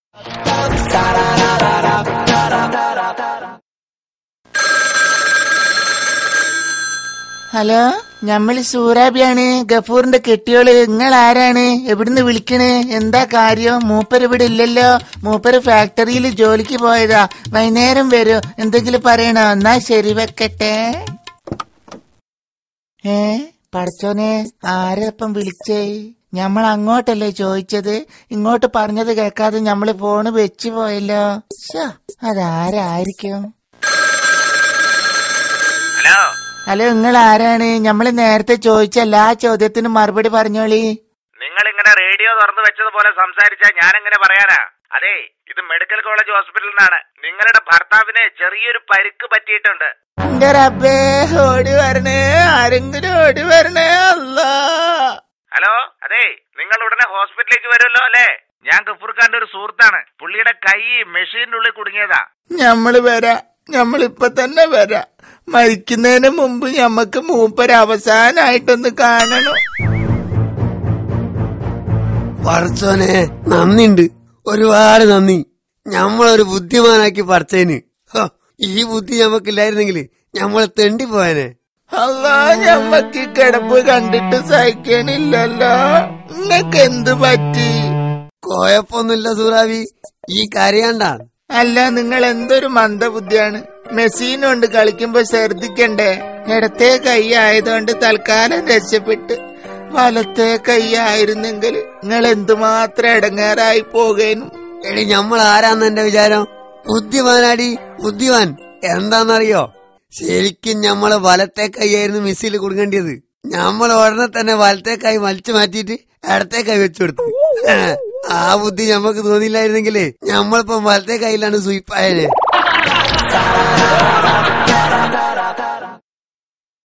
hello ഞമ്മള് സൂറാബിയാണ് ഗഫൂറിന്റെ കെട്ടിയോള് നിങ്ങൾ ആരാണ് എവിടുന്ന് വിളിക്കണ് എന്താ കാര്യം മൂപ്പര് ഇവിടെ ഇല്ലല്ലോ മൂപ്പര് ഫാക്ടറിയിൽ ജോലിക്ക് പോയതാ വൈകുന്നേരം വരൂ എന്തെങ്കിലും പറയണോ എന്നാ ശരി വെക്കട്ടെ ഏ പഠിച്ചോനെ ആരപ്പം വിളിച്ചേ ഞമ്മൾ അങ്ങോട്ടല്ലേ ചോദിച്ചത് ഇങ്ങോട്ട് പറഞ്ഞത് കേൾക്കാതെ ഞമ്മള് ഫോണ് വെച്ചു പോയല്ലോ ശ്ശോ, അതാരായിരിക്കും ഹലോ ഹലോ നിങ്ങൾ ആരാണ് ഞമ്മള് നേരത്തെ ചോദിച്ച എല്ലാ ചോദ്യത്തിനും മറുപടി പറഞ്ഞോളി നിങ്ങൾ ഇങ്ങനെ റേഡിയോ തുറന്നു വെച്ചതുപോലെ സംസാരിച്ചാ ഞാൻ എങ്ങനെ പറയാനാ അതെ ഇത് മെഡിക്കൽ കോളേജ് ഹോസ്പിറ്റലിൽ നിന്നാണ് നിങ്ങളുടെ ഭർത്താവിന് ചെറിയൊരു പരിക്ക് പറ്റിയിട്ടുണ്ട് എന്റെ റബ്ബേ ഓടി വരണേ ആരെങ്കിലും ഓടി വരണേ അല്ലാ ഹലോ അതെ നിങ്ങൾ ഉടനെ ഹോസ്പിറ്റലിലേക്ക് വരുമല്ലോ അല്ലേ ഞാൻ ഗഫൂർഖാന്റെ ഒരു സുഹൃത്താണ് പുള്ളിയുടെ കൈ മെഷീനിന്റെ ഉള്ളിൽ കുടുങ്ങിയതാ ഞമ്മള് വരാ ഞമ്മളിപ്പൊ തന്നെ വരാ മരിക്കുന്നതിന് മുമ്പ് ഞമ്മക്ക് മൂപ്പര് അവസാനായിട്ടൊന്ന് കാണണം പറച്ചോനെ നന്ദിണ്ട് ഒരുപാട് നന്ദി ഞമ്മളൊരു ബുദ്ധിമാനാക്കി പറച്ചേന് ഹോ, ഈ ബുദ്ധി ഞമ്മക്കില്ലായിരുന്നെങ്കിൽ ഞമ്മളെ തെണ്ടി പോയനെ അല്ലാ ഞമ്മക്ക് ഈ കിടപ്പ് കണ്ടിട്ട് സഹിക്കണില്ലല്ലോ നിങ്ങക്ക് എന്ത് പറ്റി കോയപ്പൊന്നുമില്ല സൂറാവി ഈ കരയണ്ട അല്ല നിങ്ങൾ എന്തൊരു മന്ദബുദ്ധിയാണ് മെസ്സീൻ കൊണ്ട് കളിക്കുമ്പോ ശ്രദ്ധിക്കണ്ടേ ഇടത്തെ കൈ ആയതുകൊണ്ട് തൽക്കാലം രക്ഷപ്പെട്ട് വലത്തെ കൈ ആയിരുന്നെങ്കിൽ നിങ്ങൾ എന്തുമാത്രം ഇടങ്ങേറായി പോകേനു എടി ഞമ്മൾ ആരാന്ന് എന്റെ വിചാരം ബുദ്ധിമാനാടി ബുദ്ധിമാൻ എന്താന്നറിയോ ശരിക്കും ഞമ്മള് വലത്തെ കൈയായിരുന്നു മിസ്സിൽ കൊടുക്കേണ്ടത് ഞമ്മൾ ഉടനെ തന്നെ വലത്തെ കൈ വലിച്ചു മാറ്റിയിട്ട് ഇടത്തെ കൈ വെച്ചു കൊടുത്തു ആ ബുദ്ധി ഞമ്മക്ക് തോന്നിയില്ലായിരുന്നെങ്കിലേ ഞമ്മളിപ്പം വലത്തെ കൈയിലാണ് സുയിപ്പായനെ